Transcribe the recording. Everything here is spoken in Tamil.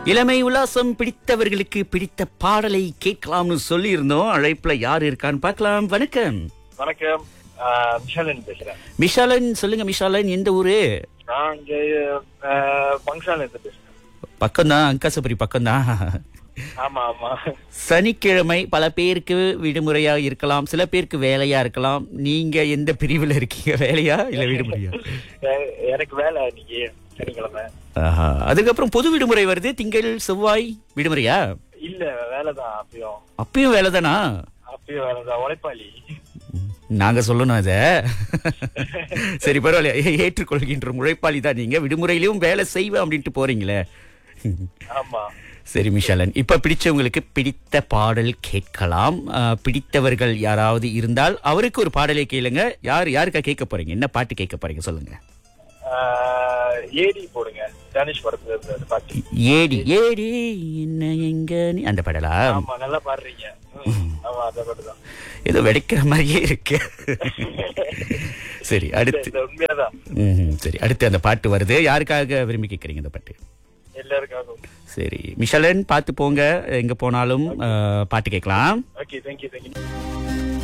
இளமை உல்லாசம் பிடித்தவர்களுக்கு பிடித்த பாடலை கேட்கலாம்னு சொல்லி இருந்தோம் அழைப்புல யார் இருக்கான்னு பார்க்கலாம் வணக்கம் வணக்கம் ஆஹ் மிஷாலன் பேசுறேன் மிஷாலன் சொல்லுங்க மிஷாலன் எந்த ஊரு நான் இங்க ஃபங்க்ஷன்ல இருந்து பேசுறேன் பக்கம்தான் அங்காசபுரி பக்கம்தான் ஆமா ஆமா சனிக்கிழமை பல பேருக்கு விடுமுறையா இருக்கலாம் சில பேருக்கு வேலையா இருக்கலாம் நீங்க எந்த பிரிவுல இருக்கீங்க வேலையா இல்ல விடுமுறையா எ- எனக்கு வேலை இன்னைக்கு சனிக்கிழமை ஆஹா. அதுக்கப்புறம் பொது விடுமுறை வருது திங்கள் செவ்வாய் விடுமுறையா இல்ல வேலைதான் அப்பயும் அப்பயும் வேலைதானா அப்பயும் வேலைதான் உழைப்பாளி நாங்க சொல்லணும் அத சரி பரவாயில்ல ஏ- ஏற்றுக்கொள்கின்ற உழைப்பாளி தான் நீங்க விடுமுறையிலும் வேலை செய்வேன் அப்படின்ட்டு போறீங்களே ஆமா சரி மிஷாலன் இப்ப பிடிச்சவங்களுக்கு பிடித்த பாடல் கேட்கலாம் ஆஹ், பிடித்தவர்கள் யாராவது இருந்தால் அவருக்கு ஒரு பாடலை கேளுங்க யார் யாருக்கா கேட்க போறீங்க என்ன பாட்டு கேட்க போறீங்க சொல்லுங்க ஆஹ் ஏடி போடுங்க தனுஷ் படத்துல இருந்து அந்த பாட்டு ஏடி ஏடி என்ன எங்க நீ அந்த பாடலா ஆமா நல்லா பாடுறீங்க ம், ஆமா அந்த பாட்டு தான் ஏதோ வெடிக்கிற மாதிரியே இருக்கு சரி அடுத்து இந்த உண்மையாதான் ம்ஹும். சரி அடுத்து அந்த பாட்டு வருது யாருக்காக விரும்பி கேட்குறீங்க இந்த பாட்டு எல்லாருக்காகவும் சரி மிஷலன் பார்த்து போங்க எங்க போனாலும் ஆஹ், பாட்டு கேட்கலாம் ஓகே தேங்க்யூ தேங்க்யூ